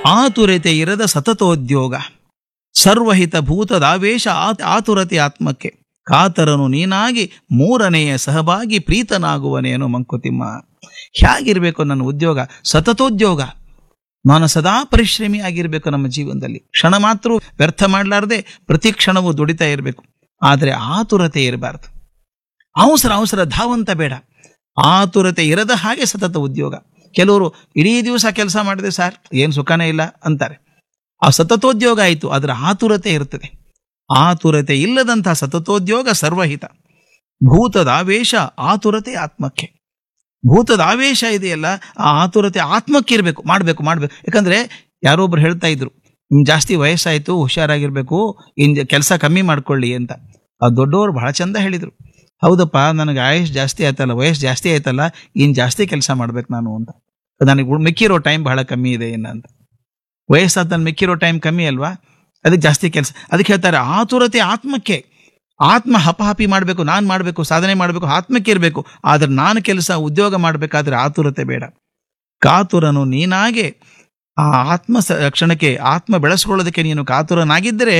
ಆತುರತೆ ಇರದ ಸತತೋದ್ಯೋಗ ಸರ್ವಹಿತ ಭೂತದಾವೇಶ ಆ- ಆತುರತೆ ಆತ್ಮಕ್ಕೆ ಕಾತರನು ನೀನಾಗಿ ಮೂರನೆಯ ಸಹಭಾಗಿ ಪ್ರೀತನಾಗುವನೇನು ಮಂಕುತಿಮ್ಮ ಹೇಗಿರ್ಬೇಕು ನನ್ನ ಉದ್ಯೋಗ ಸತತೋದ್ಯೋಗ ನಾನು ಸದಾ ಪರಿಶ್ರಮಿ ಆಗಿರ್ಬೇಕು ನಮ್ಮ ಜೀವನದಲ್ಲಿ ಕ್ಷಣ ಮಾತ್ರ ವ್ಯರ್ಥ ಮಾಡಲಾರ್ದೆ ಪ್ರತಿ ಕ್ಷಣವೂ ದುಡಿತಾ ಇರಬೇಕು ಆದರೆ ಆತುರತೆ ಇರಬಾರ್ದು ಅವಸರ ಅವಸರ ಧಾವಂತ ಬೇಡ ಆತುರತೆ ಇರದ ಹಾಗೆ ಸತತ ಉದ್ಯೋಗ ಕೆಲವರು ಇಡೀ ದಿವಸ ಕೆಲಸ ಮಾಡಿದೆ ಸರ್ ಏನು ಸುಖನೇ ಇಲ್ಲ ಅಂತಾರೆ ಆ ಸತತೋದ್ಯೋಗ ಆಯಿತು ಅದರ ಆತುರತೆ ಇರ್ತದೆ ಆತುರತೆ ಇಲ್ಲದಂತಹ ಸತತೋದ್ಯೋಗ ಸರ್ವಹಿತ ಭೂತದ ಆವೇಶ ಆತುರತೆ ಆತ್ಮಕ್ಕೆ ಭೂತದ ಆವೇಶ ಇದೆಯಲ್ಲ ಆ ಆತುರತೆ ಆತ್ಮಕ್ಕೆ ಇರಬೇಕು ಮಾಡಬೇಕು ಮಾಡಬೇಕು ಯಾಕಂದ್ರೆ ಯಾರೊಬ್ರು ಹೇಳ್ತಾ ಇದ್ರು ನಿಮ್ಗೆ ಜಾಸ್ತಿ ವಯಸ್ಸಾಯಿತು ಹುಷಾರಾಗಿರ್ಬೇಕು ಇನ್ ಕೆಲಸ ಕಮ್ಮಿ ಮಾಡ್ಕೊಳ್ಳಿ ಅಂತ ಆ ದೊಡ್ಡವರು ಬಹಳ ಚಂದ ಹೇಳಿದರು ಹೌದಪ್ಪ ನನಗೆ ಆಯುಷ್ ಜಾಸ್ತಿ ಆಯ್ತಲ್ಲ ವಯಸ್ಸು ಜಾಸ್ತಿ ಆಯ್ತಲ್ಲ ಇನ್ನು ಜಾಸ್ತಿ ಕೆಲಸ ಮಾಡ್ಬೇಕು ನಾನು ಅಂತ ನನಗೆ ಉಳ್- ಮಿಕ್ಕಿರೋ ಟೈಮ್ ಬಹಳ ಕಮ್ಮಿ ಇದೆ ಇನ್ನು ಅಂತ ವಯಸ್ಸಾದ ನನ್ನ ಮಿಕ್ಕಿರೋ ಟೈಮ್ ಕಮ್ಮಿ ಅಲ್ವಾ ಅದಕ್ಕೆ ಜಾಸ್ತಿ ಕೆಲಸ ಅದಕ್ಕೆ ಹೇಳ್ತಾರೆ ಆತುರತೆ ಆತ್ಮಕ್ಕೆ ಆತ್ಮ ಹಪಹಪಿ ಮಾಡಬೇಕು ನಾನು ಮಾಡಬೇಕು ಸಾಧನೆ ಮಾಡಬೇಕು ಆತ್ಮಕ್ಕೆ ಇರಬೇಕು ಆದ್ರೆ ನಾನು ಕೆಲಸ ಉದ್ಯೋಗ ಮಾಡಬೇಕಾದ್ರೆ ಆತುರತೆ ಬೇಡ ಕಾತುರನು ನೀನಾಗೆ ಆ ಆತ್ಮ ಸ- ಕ್ಷಣಕ್ಕೆ ಆತ್ಮ ಬೆಳೆಸ್ಕೊಳ್ಳೋದಕ್ಕೆ ನೀನು ಕಾತುರನಾಗಿದ್ದರೆ